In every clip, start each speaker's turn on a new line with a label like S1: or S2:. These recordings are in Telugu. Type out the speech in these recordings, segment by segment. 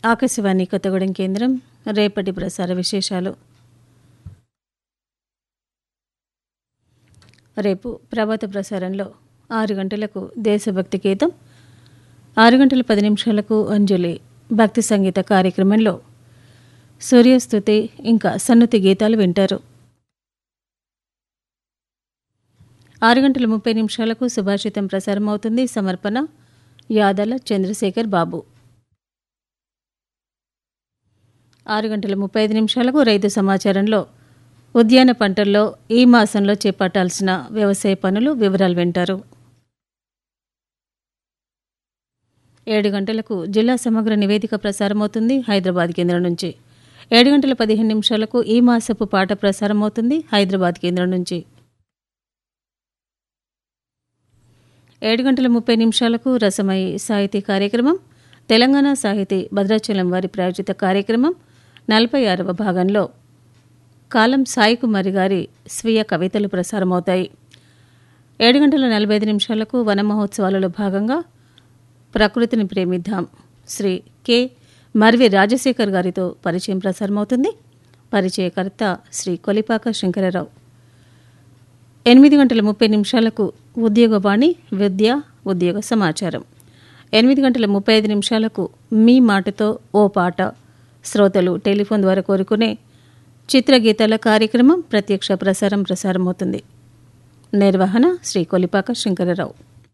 S1: ఆకాశవాణి కొత్తగూడెం కేంద్రం రేపటి ప్రసార విశేషాలు రేపు ప్రభాత ప్రసారంలో ఆరు గంటలకు దేశభక్తి గీతం ఆరు గంటల పది నిమిషాలకు అంజలి భక్తి సంగీత కార్యక్రమంలో సూర్యస్థుతి ఇంకా సన్నుతి గీతాలు వింటారు ఆరు గంటల ముప్పై నిమిషాలకు సుభాషితం ప్రసారం అవుతుంది సమర్పణ యాదల చంద్రశేఖర్ బాబు ఆరు గంటల ముప్పై ఐదు నిమిషాలకు రైతు సమాచారంలో ఉద్యాన పంటల్లో ఈ మాసంలో చేపట్టాల్సిన వ్యవసాయ పనులు వివరాలు వింటారు ఏడు గంటలకు జిల్లా సమగ్ర నివేదిక ప్రసారమవుతుంది హైదరాబాద్ కేంద్రం నుంచి ఏడు గంటల పదిహేను నిమిషాలకు ఈ మాసపు పాట ప్రసారమవుతుంది హైదరాబాద్ కేంద్రం నుంచి ఏడు గంటల ముప్పై నిమిషాలకు రసమయి సాహితీ కార్యక్రమం తెలంగాణ సాహితీ భద్రాచలం వారి ప్రాయోజిత కార్యక్రమం నలభై ఆరవ భాగంలో కాలం సాయి కుమారి గారి స్వీయ కవితలు ప్రసారమవుతాయి ఏడు గంటల నలభై ఐదు నిమిషాలకు వన మహోత్సవాలలో భాగంగా ప్రకృతిని ప్రేమిద్దాం శ్రీ కె మర్వి రాజశేఖర్ గారితో పరిచయం ప్రసారమవుతుంది పరిచయకర్త శ్రీ కొలిపాక శంకరరావు ఎనిమిది గంటల ముప్పై నిమిషాలకు ఉద్యోగవాణి విద్య ఉద్యోగ సమాచారం ఎనిమిది గంటల ముప్పై ఐదు నిమిషాలకు మీ మాటతో ఓ పాట శ్రోతలు టెలిఫోన్ ద్వారా కోరుకునే చిత్రగీతాల కార్యక్రమం ప్రత్యక్ష ప్రసారం ప్రసారమవుతుంది నిర్వహణ శ్రీ కొలిపాక శంకరరావు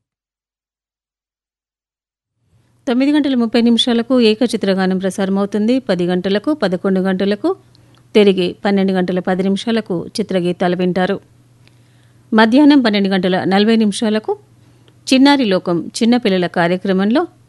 S1: తొమ్మిది గంటల ముప్పై నిమిషాలకు ఏకచిత్రగానం ప్రసారమవుతుంది పది గంటలకు పదకొండు గంటలకు తిరిగి పన్నెండు గంటల పది నిమిషాలకు చిత్రగీతాలు వింటారు మధ్యాహ్నం పన్నెండు గంటల నలభై నిమిషాలకు చిన్నారి లోకం చిన్నపిల్లల కార్యక్రమంలో